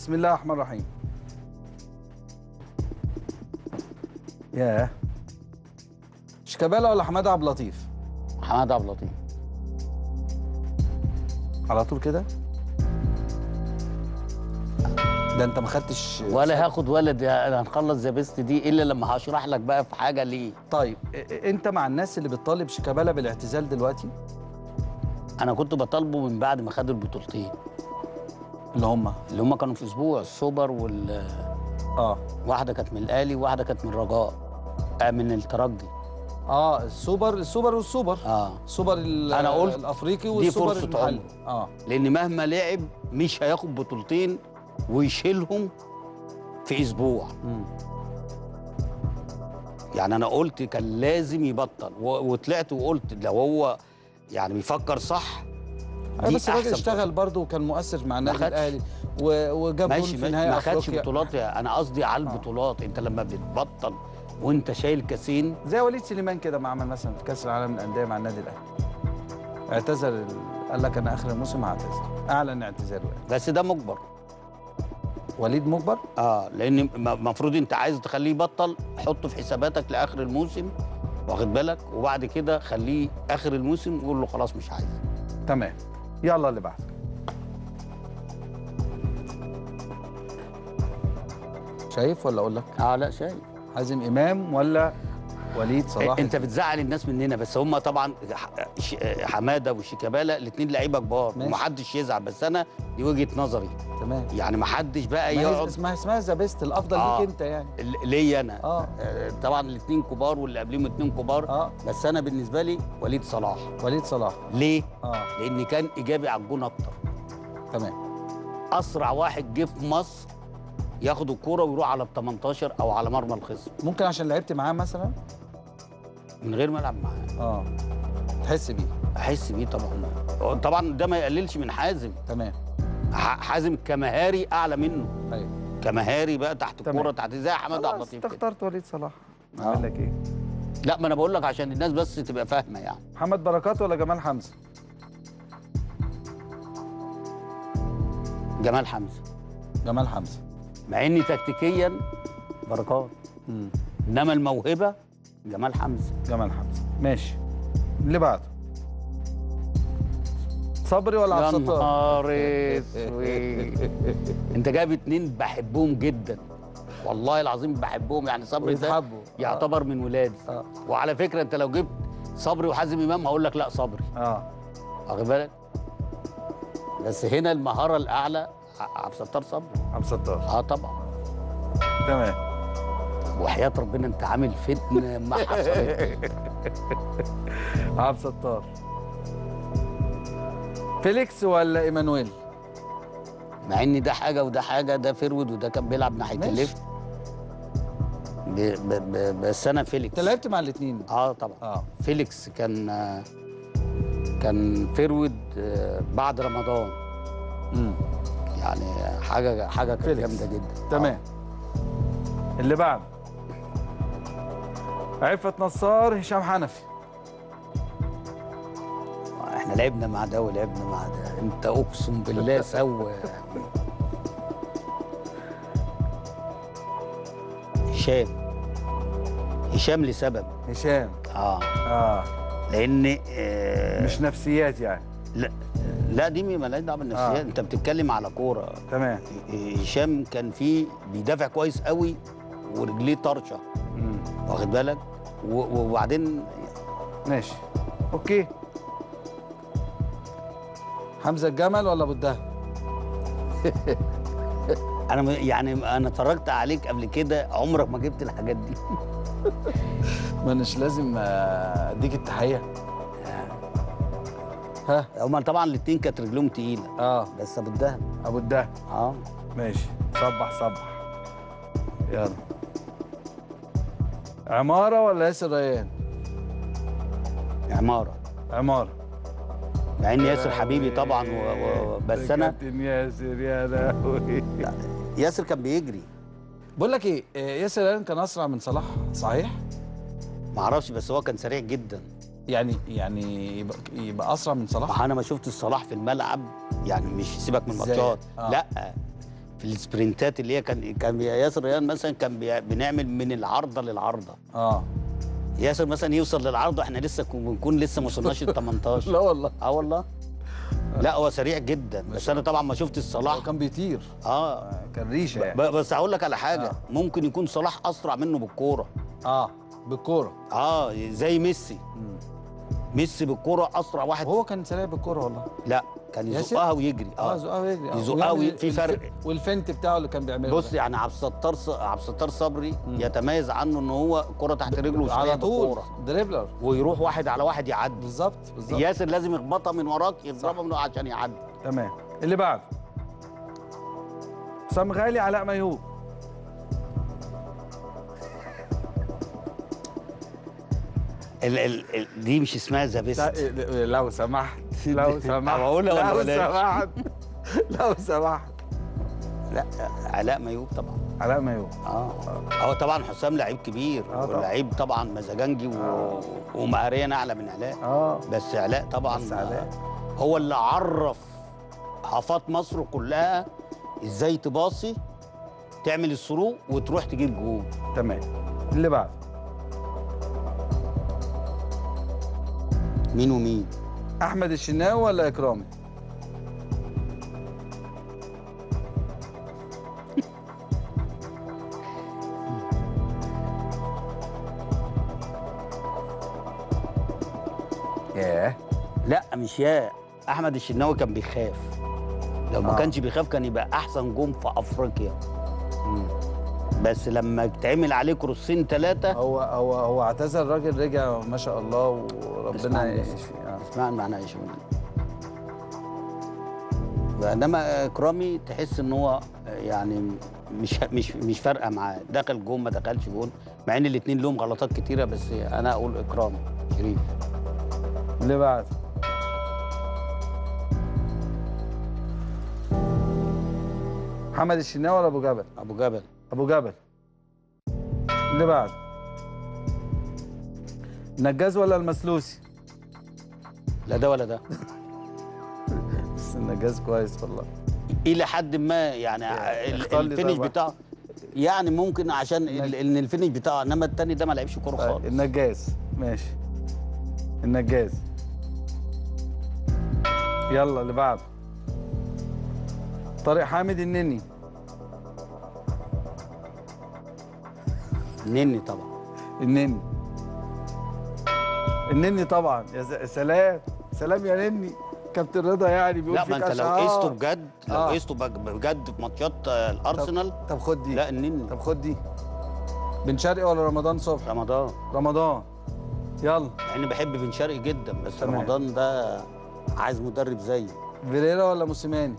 بسم الله الرحمن الرحيم ياه شيكابالا ولا حماده عبد اللطيف حماد عبد اللطيف على طول كده ده انت ما خدتش ولا هاخد ولد انا هنخلص ذا بيست دي الا لما هشرح لك بقى في حاجه ليه طيب ا- ا- انت مع الناس اللي بتطالب شيكابالا بالاعتزال دلوقتي انا كنت بطالبه من بعد ما خد البطولتين اللي هم اللي هم كانوا في اسبوع السوبر وال اه واحده كانت من الاهلي وواحده كانت من الرجاء آه من الترجي اه السوبر السوبر والسوبر اه السوبر ال- أنا قلت الافريقي دي والسوبر فرصة المحلي عمر. اه لان مهما لعب مش هياخد بطولتين ويشيلهم في اسبوع مم. يعني انا قلت كان لازم يبطل و- وطلعت وقلت لو هو يعني بيفكر صح أيوة دي بس الراجل أحسن اشتغل برضه وكان مؤثر مع النادي خدش. الاهلي و- وجاب جول ماشي في ماشي نهائي ما خدش افريقيا بطولات انا قصدي على البطولات انت لما بتبطل وانت شايل كاسين زي وليد سليمان كده ما عمل مثلا في كاس العالم للانديه مع النادي الاهلي اعتزل ال- قال لك انا اخر الموسم هعتزل اعلن اعتزاله يعني. بس ده مجبر وليد مجبر اه لان المفروض انت عايز تخليه يبطل حطه في حساباتك لاخر الموسم واخد بالك وبعد كده خليه اخر الموسم وقول له خلاص مش عايز تمام يلا اللي بعد شايف ولا اقول لك اه لا شايف حازم امام ولا وليد صلاح انت بتزعل الناس مننا بس هم طبعا ح- ش- حماده وشيكابالا الاثنين لعيبه كبار ماشي. ومحدش يزعل بس انا دي وجهه نظري تمام يعني محدش بقى ما هي يقعد اسمها اسمها ذا بيست الافضل آه. ليك انت يعني ل- ليا انا اه آه، طبعا الاثنين كبار واللي قبليهم اثنين كبار اه بس انا بالنسبه لي وليد صلاح وليد صلاح ليه اه لان كان ايجابي على الجون اكتر تمام اسرع واحد جه في مصر ياخد الكوره ويروح على ال 18 او على مرمى الخصم ممكن عشان لعبت معاه مثلا من غير ما العب معاه اه تحس بيه احس بيه طبعا طبعا ده ما يقللش من حازم تمام ح- حازم كمهاري اعلى منه ايوه كمهاري بقى تحت تمام. الكوره تحت زي حماد عبد خلاص اللطيف انت كده. اخترت وليد صلاح آه. اعمل لك ايه لا ما انا بقول لك عشان الناس بس تبقى فاهمه يعني محمد بركات ولا جمال حمزه جمال حمزه جمال حمزه مع اني تكتيكيا بركات امم انما الموهبه جمال حمزه جمال حمزه ماشي اللي بعده صبري ولا عبد يا الستار نهار اسود انت جايب اتنين بحبهم جدا والله العظيم بحبهم يعني صبري ده ويتحبوا يعتبر من ولادي اه وعلى فكره انت لو جبت صبري وحازم امام هقول لك لا صبري اه واخد بالك بس هنا المهاره الاعلى ع- عبد الستار صبري عبد الستار اه طبعا تمام وحياه ربنا انت عامل فتنه ما حصلت عبد الستار فيليكس ولا ايمانويل مع ان ده حاجه وده حاجه ده فرود وده كان بيلعب ناحيه ماشي. الليفت ب ب ب بس انا فيليكس انت لعبت مع الاثنين اه طبعا اه فيليكس كان آه، كان فرود آه، بعد رمضان امم يعني حاجه حاجه كانت فيليكس. جامده جدا تمام اللي بعده عفت نصار هشام حنفي آه، احنا لعبنا مع ده ولعبنا مع ده انت اقسم بالله سوى هشام هشام لسبب هشام اه اه لان آه مش نفسيات يعني لا لا دي مالهاش دعوه بالنفسيات آه. انت بتتكلم على كوره تمام هشام كان فيه بيدافع كويس قوي ورجليه طرشه مم. واخد بالك و- وبعدين ماشي اوكي حمزه الجمل ولا ابو الدهب انا م- يعني انا اتفرجت عليك قبل كده عمرك ما جبت الحاجات دي ما مش لازم آه، اديك التحيه ها هما طبعا الاتنين كانت رجلهم تقيله اه بس ابو الدهب ابو الدهب اه ماشي صبح صبح يلا عماره ولا ياسر ريان عماره عماره مع ان ياسر حبيبي طبعا و... و... بس انا كابتن ياسر يا لهوي ياسر كان بيجري بقول لك ايه آه، ياسر ريان كان اسرع من صلاح صحيح ما اعرفش بس هو كان سريع جدا يعني يعني يبقى, يبقى اسرع من صلاح ما انا ما شفت الصلاح في الملعب يعني مش سيبك من إزاي؟ الماتشات آه. لا في السبرنتات اللي هي كان كان ياسر ريان مثلا كان بي- بنعمل من العارضه للعارضه اه ياسر مثلا يوصل للعارضه احنا لسه كن- بنكون لسه ما وصلناش ل 18 لا والله اه والله لا هو سريع جدا بس انا طبعا ما شفت هو صلاح كان بيطير اه آه، كان ريشه ب- يعني بس هقول لك على حاجه آه. ممكن يكون صلاح اسرع منه بالكوره اه بالكوره اه زي ميسي مم. ميسي بالكوره اسرع واحد هو كان سريع بالكوره والله لا كان ياسر؟ يزقها ويجري اه اه زقها ويجري آه. يزقها ويعمل وي- في الف- فرق. والفنت بتاعه اللي كان بيعمله بص ده. يعني عبد الستار ص- عبد الستار صبري مم. يتميز عنه ان هو كره تحت رجله وسريع على طول بالكوره دريبلر ويروح واحد على واحد يعدي بالظبط بالظبط ياسر لازم يخبطها من وراك صح. يضربها من عشان يعدي تمام اللي بعد حسام غالي علاء ميهوب ال ال ال دي مش اسمها ذا بيست لا- لو سمحت لو سمحت أقولها ولا لو بلاش؟ سمحت لو سمحت لا علاء ميوب طبعا علاء ميهوب اه هو طبعا حسام لعيب كبير آه طبعا. ولعيب طبعا مزاجنجي و... آه. ومهاريا اعلى من علاء اه بس علاء طبعا بس علاء. هو اللي عرف حافات مصر كلها ازاي تباصي تعمل الثرو وتروح تجيب جول تمام اللي بعد مين ومين احمد الشناوي ولا اكرامي ياه لا مش يا احمد الشناوي كان بيخاف لو ما آه. كانش بيخاف كان يبقى احسن جون في افريقيا مم. بس لما اتعمل عليه كروسين ثلاثه هو هو هو اعتزل الراجل رجع ما شاء الله وربنا اسمعني بس. يشفيه آه. اسمع معناها ايش انما اكرامي تحس ان هو يعني مش مش مش فارقه معاه دخل جون ما دخلش جون مع ان الاثنين لهم غلطات كتيره بس انا اقول اكرامي شريف اللي بعد محمد الشناوي ولا ابو جبل ابو جبل ابو جبل اللي بعد النجاز ولا المسلوسي لا ده ولا ده بس النجاز كويس والله الى حد ما يعني ال- اختار لي الفينش طبعا. بتاعه يعني ممكن عشان ال- ان الفينش بتاعه انما التاني ده ما لعبش كوره طيب خالص النجاز ماشي النجاز يلا اللي بعد طارق حامد النني نني طبعا النني النني طبعا يا س- سلام سلام يا نني كابتن رضا يعني بيقول لا فيك ما انت لو أشعار. قيسته بجد لو آه. قيسته بج- بجد في ماتشات آه، الارسنال طب خد دي لا النني طب خد دي بن شرقي ولا رمضان صبحي رمضان رمضان يلا مع اني بحب بن شرقي جدا بس تمام. رمضان ده عايز مدرب زيه فيريرا ولا موسيماني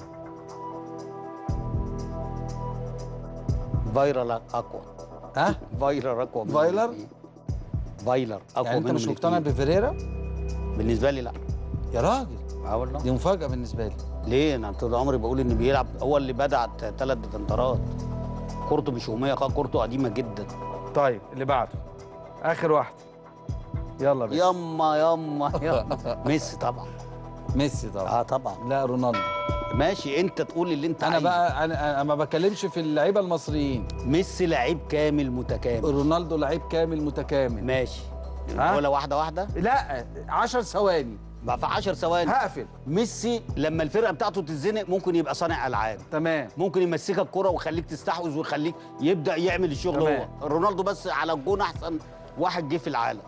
فايرال اقوى ها فايرال اقوى من فايلر؟ الاتنين. فايلر اقوى يعني انت منهم مش مقتنع الاتنين. بفيريرا بالنسبه لي لا يا راجل اه والله دي مفاجاه بالنسبه لي ليه انا طول عمري بقول ان بيلعب هو اللي بدع ثلاث ديفندرات كورته مش يوميه خالص كورته قديمه جدا طيب اللي بعده اخر واحد يلا بس يما يما يما ميسي طبعا ميسي طبعا اه طبعا لا رونالدو ماشي انت تقول اللي انت انا عايزه. بقى انا انا ما بتكلمش في اللعيبه المصريين ميسي لعيب كامل متكامل رونالدو لعيب كامل متكامل ماشي ها؟ ولا واحده واحده لا 10 ثواني بقى في 10 ثواني هقفل ميسي لما الفرقه بتاعته تتزنق ممكن يبقى صانع العاب تمام ممكن يمسكك الكرة ويخليك تستحوذ ويخليك يبدا يعمل الشغل تمام. هو رونالدو بس على الجون احسن واحد جه في العالم